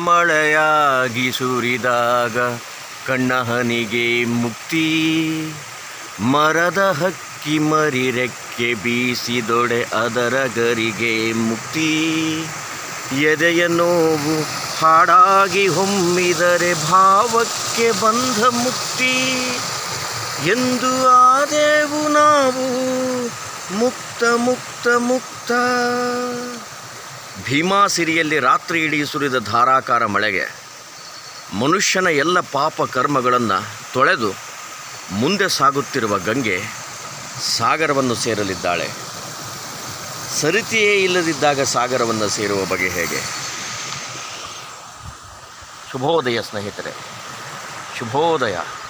ಮಳೆಯಾಗಿ ಸುರಿದಾಗ ಕಣ್ಣ ಹನಿಗೆ ಮುಕ್ತಿ ಮರದ ಹಕ್ಕಿ ಮರಿ ರೆಕ್ಕೆ ಬೀಸಿದೊಡೆ ಅದರ ಗರಿಗೆ ಮುಕ್ತಿ ಎದೆಯ ನೋವು ಹಾಡಾಗಿ ಹೊಮ್ಮಿದರೆ ಭಾವಕ್ಕೆ ಬಂಧ ಮುಕ್ತಿ ಎಂದು ಆದೆವು ನಾವು ಮುಕ್ತ ಮುಕ್ತ ಮುಕ್ತ ಭೀಮಾ ಸಿರಿಯಲ್ಲಿ ರಾತ್ರಿ ಇಡೀ ಸುರಿದ ಧಾರಾಕಾರ ಮಳೆಗೆ ಮನುಷ್ಯನ ಎಲ್ಲ ಪಾಪ ಕರ್ಮಗಳನ್ನು ತೊಳೆದು ಮುಂದೆ ಸಾಗುತ್ತಿರುವ ಗಂಗೆ ಸಾಗರವನ್ನು ಸೇರಲಿದ್ದಾಳೆ ಸರಿತೆಯೇ ಇಲ್ಲದಿದ್ದಾಗ ಸಾಗರವನ್ನು ಸೇರುವ ಬಗೆ ಹೇಗೆ ಶುಭೋದಯ ಸ್ನೇಹಿತರೆ ಶುಭೋದಯ